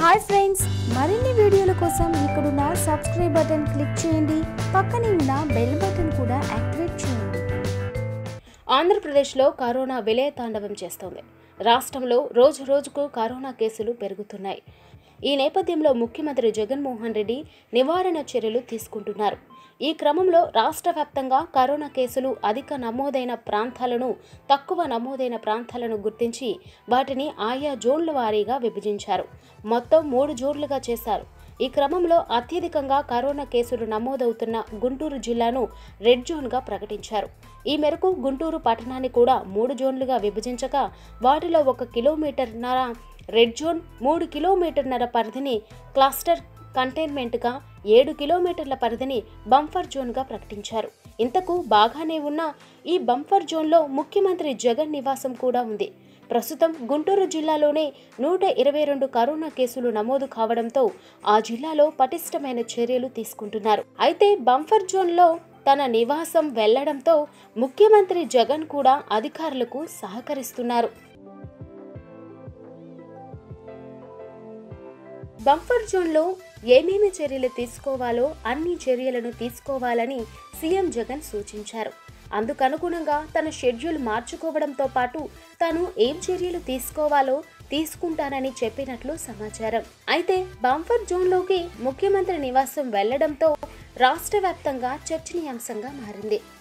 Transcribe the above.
hi friends మరిన్ని వీడియోల కోసం ఇక్కడున్న సబ్స్క్రైబ్ బటన్ క్లిక్ చేయండి పక్కనే ఉన్న బెల్ బటన్ కూడా యాక్టివేట్ చేయండి ఆంధ్రప్రదేశ్లో కరోనా విలయ తాండవం చేస్తోంది రాష్ట్రంలో రోజు రోజుకు కరోనా కేసులు పెరుగుతున్నాయి ఈ నేపథ్యంలో ముఖ్యమంత్రి జగన్మోహన్ రెడ్డి నివారణ చర్యలు తీసుకుంటున్నారు ఈ క్రమంలో రాష్ట్ర వ్యాప్తంగా కరోనా కేసులు అధిక నమోదైన ప్రాంతాలను తక్కువ నమోదైన ప్రాంతాలను గుర్తించి వాటిని ఆయా జోన్ల వారీగా విభజించారు మొత్తం మూడు జోన్లుగా చేశారు ఈ క్రమంలో అత్యధికంగా కరోనా కేసులు నమోదవుతున్న గుంటూరు జిల్లాను రెడ్ జోన్గా ప్రకటించారు ఈ మేరకు గుంటూరు పట్టణాన్ని కూడా మూడు జోన్లుగా విభజించగా వాటిలో ఒక కిలోమీటర్న్నర రెడ్ జోన్ మూడు కిలోమీటర్న్నర పరిధిని క్లస్టర్ కంటైన్మెంట్గా ఏడు కిలోమీటర్ల పరిధిని బంఫర్ జోన్గా ప్రకటించారు ఇంతకు బాగానే ఉన్న ఈ బంఫర్ జోన్లో ముఖ్యమంత్రి జగన్ నివాసం కూడా ఉంది ప్రస్తుతం గుంటూరు జిల్లాలోనే నూట ఇరవై రెండు కరోనా కేసులు నమోదు కావడంతో ఆ జిల్లాలో పటిష్టమైన చర్యలు తీసుకుంటున్నారు అయితే బంఫర్ జోన్లో తన నివాసం వెళ్లడంతో ముఖ్యమంత్రి జగన్ కూడా అధికారులకు సహకరిస్తున్నారు బంఫర్ జోన్లో ఏమేమి చర్యలు తీసుకోవాలో అన్ని చర్యలను తీసుకోవాలని సీఎం జగన్ సూచించారు అందుకనుగుణంగా తన షెడ్యూల్ మార్చుకోవడంతో పాటు తాను ఏం చర్యలు తీసుకోవాలో తీసుకుంటానని చెప్పినట్లు సమాచారం అయితే బంఫర్ జోన్లోకి ముఖ్యమంత్రి నివాసం వెళ్లడంతో రాష్ట్ర వ్యాప్తంగా చర్చనీయాంశంగా మారింది